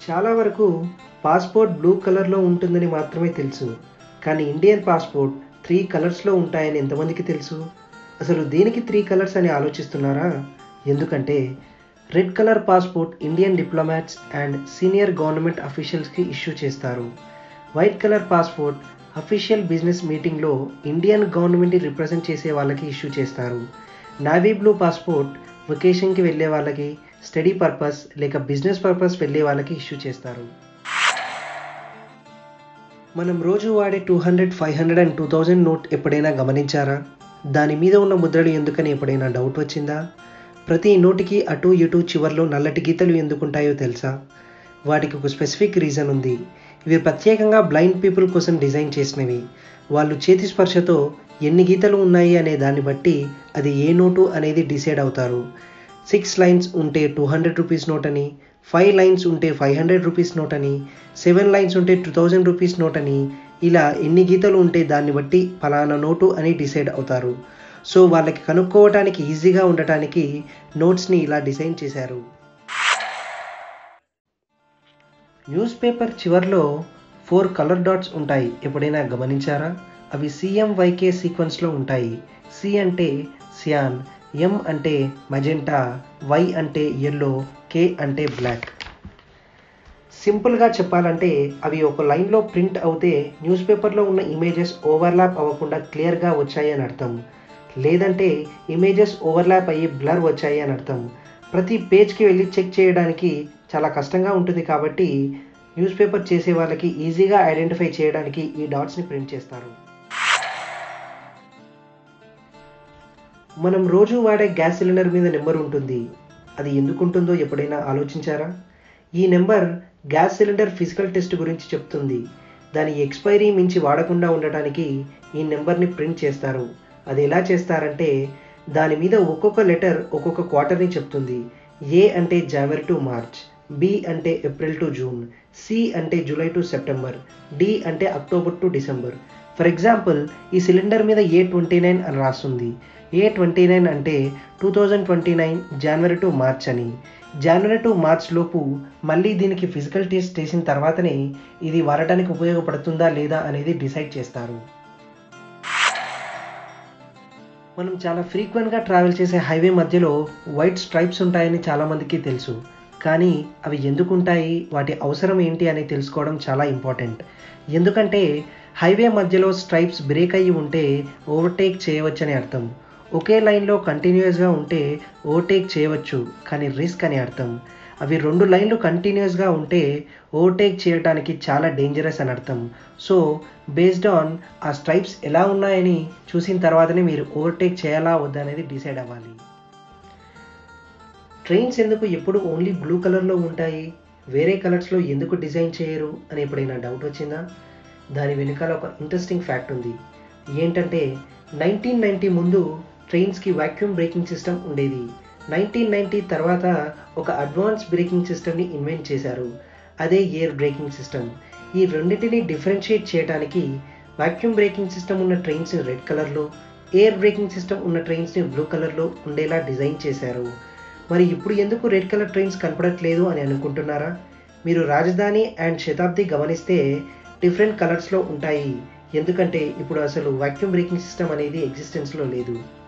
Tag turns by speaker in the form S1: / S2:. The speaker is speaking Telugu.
S1: చాలా వరకు పాస్పోర్ట్ బ్లూ కలర్లో ఉంటుందని మాత్రమే తెలుసు కానీ ఇండియన్ పాస్పోర్ట్ త్రీ కలర్స్లో ఉంటాయని ఎంతమందికి తెలుసు అసలు దేనికి త్రీ కలర్స్ అని ఆలోచిస్తున్నారా ఎందుకంటే red colour passport Indian diplomats and senior government అఫీషియల్స్కి ఇష్యూ చేస్తారు white colour passport official business మీటింగ్లో ఇండియన్ గవర్నమెంట్ని రిప్రజెంట్ చేసే వాళ్ళకి ఇష్యూ చేస్తారు నావీ బ్లూ పాస్పోర్ట్ వెకేషన్కి వెళ్ళే వాళ్ళకి స్టడీ పర్పస్ లేక బిజినెస్ పర్పస్ వెళ్ళే వాళ్ళకి ఇష్యూ చేస్తారు మనం రోజు వాడే two hundred five hundred and two thousand note ఎప్పుడైనా గమనించారా దాని మీద ఉన్న ముద్రలు ఎందుకని ఎప్పుడైనా డౌట్ వచ్చిందా ప్రతి నోటికి అటు ఇటు చివర్లో నల్లటి గీతలు ఎందుకుంటాయో తెలుసా వాటికి ఒక స్పెసిఫిక్ రీజన్ ఉంది ఇవి ప్రత్యేకంగా బ్లైండ్ పీపుల్ కోసం డిజైన్ చేసినవి వాళ్ళు చేతి స్పర్శతో ఎన్ని గీతలు ఉన్నాయి అనే దాన్ని బట్టి అది ఏ నోటు అనేది డిసైడ్ అవుతారు సిక్స్ లైన్స్ ఉంటే టూ హండ్రెడ్ రూపీస్ నోట్ అని ఫైవ్ లైన్స్ ఉంటే ఫైవ్ హండ్రెడ్ రూపీస్ నోట్ అని సెవెన్ లైన్స్ ఉంటే టూ థౌజండ్ రూపీస్ నోట్ అని ఇలా ఎన్ని గీతలు ఉంటే దాన్ని బట్టి ఫలానా నోటు అని డిసైడ్ అవుతారు సో వాళ్ళకి కనుక్కోవటానికి ఈజీగా ఉండటానికి నోట్స్ని ఇలా డిజైన్ చేశారు న్యూస్ పేపర్ చివర్లో ఫోర్ కలర్ డాట్స్ ఉంటాయి ఎప్పుడైనా గమనించారా అవి సిఎంవైకే సీక్వెన్స్లో ఉంటాయి సి అంటే సియాన్ ఎం అంటే మజెంటా వై అంటే ఎల్లో కే అంటే బ్లాక్ సింపుల్గా చెప్పాలంటే అవి ఒక లైన్లో ప్రింట్ అవుతే న్యూస్ పేపర్లో ఉన్న ఇమేజెస్ ఓవర్లాప్ అవ్వకుండా క్లియర్గా వచ్చాయి అని అర్థం లేదంటే ఇమేజెస్ ఓవర్లాప్ అయ్యి బ్లర్ వచ్చాయి అని అర్థం ప్రతి పేజ్కి వెళ్ళి చెక్ చేయడానికి చాలా కష్టంగా ఉంటుంది కాబట్టి న్యూస్ పేపర్ చేసే వాళ్ళకి ఈజీగా ఐడెంటిఫై చేయడానికి ఈ డాట్స్ని ప్రింట్ చేస్తారు మనం రోజు వాడే గ్యాస్ సిలిండర్ మీద నెంబర్ ఉంటుంది అది ఎందుకు ఉంటుందో ఎప్పుడైనా ఆలోచించారా ఈ number gas cylinder physical test గురించి చెప్తుంది దాని ఎక్స్పైరీ మించి వాడకుండా ఉండటానికి ఈ నెంబర్ని ప్రింట్ చేస్తారు అది ఎలా చేస్తారంటే దాని మీద ఒక్కొక్క లెటర్ ఒక్కొక్క క్వార్టర్ని చెప్తుంది ఏ అంటే జనవరి టు మార్చ్ బి అంటే ఏప్రిల్ టు జూన్ సి అంటే జూలై టు సెప్టెంబర్ డి అంటే October to December for example ఈ సిలిండర్ మీద ఏ ట్వంటీ నైన్ అని రాస్తుంది ఏ ట్వంటీ నైన్ అంటే two thousand twenty nine January to March అని జనవరి టు మార్చ్ లోపు మళ్ళీ దీనికి ఫిజికల్ టెస్ట్ చేసిన తర్వాతనే ఇది వాడటానికి ఉపయోగపడుతుందా లేదా అనేది డిసైడ్ చేస్తారు మనం చాలా ఫ్రీక్వెంట్గా ట్రావెల్ చేసే హైవే మధ్యలో వైట్ స్ట్రైప్స్ ఉంటాయని చాలామందికి తెలుసు కానీ అవి ఎందుకు ఉంటాయి వాటి అవసరం ఏంటి అని తెలుసుకోవడం చాలా ఇంపార్టెంట్ ఎందుకంటే హైవే మధ్యలో స్ట్రైప్స్ బ్రేక్ అయ్యి ఉంటే ఓవర్టేక్ చేయవచ్చని అర్థం ఒకే లైన్లో కంటిన్యూస్గా ఉంటే ఓవర్టేక్ చేయవచ్చు కానీ రిస్క్ అని అర్థం అవి రెండు లైన్లు కంటిన్యూస్గా ఉంటే ఓవర్టేక్ చేయడానికి చాలా డేంజరస్ అని అర్థం సో బేస్డ్ ఆన్ ఆ స్ట్రైప్స్ ఎలా ఉన్నాయని చూసిన తర్వాతనే మీరు ఓవర్టేక్ చేయాలా వద్దా అనేది డిసైడ్ అవ్వాలి ట్రైన్స్ ఎందుకు ఎప్పుడు ఓన్లీ బ్లూ కలర్లో ఉంటాయి వేరే కలర్స్లో ఎందుకు డిజైన్ చేయరు అని ఎప్పుడైనా డౌట్ వచ్చిందా దాని వెనుకాల ఒక ఇంట్రెస్టింగ్ ఫ్యాక్ట్ ఉంది ఏంటంటే నైన్టీన్ నైంటీ ముందు ట్రైన్స్కి వాక్యూమ్ బ్రేకింగ్ సిస్టమ్ ఉండేది నైన్టీన్ నైంటీ తర్వాత ఒక అడ్వాన్స్ బ్రేకింగ్ సిస్టమ్ని ఇన్వెంట్ చేశారు అదే ఎయిర్ బ్రేకింగ్ సిస్టమ్ ఈ రెండింటిని డిఫరెన్షియేట్ చేయడానికి వాక్యూమ్ బ్రేకింగ్ సిస్టమ్ ఉన్న ట్రైన్స్ని రెడ్ కలర్లో ఎయిర్ బ్రేకింగ్ సిస్టమ్ ఉన్న ట్రైన్స్ని బ్లూ కలర్లో ఉండేలా డిజైన్ చేశారు మరి ఇప్పుడు ఎందుకు రెడ్ కలర్ ట్రైన్స్ కనపడట్లేదు అని అనుకుంటున్నారా మీరు రాజధాని అండ్ శతాబ్ది గమనిస్తే డిఫరెంట్ కలర్స్లో ఉంటాయి ఎందుకంటే ఇప్పుడు అసలు వాక్యూమ్ బ్రేకింగ్ సిస్టమ్ అనేది ఎగ్జిస్టెన్స్లో లేదు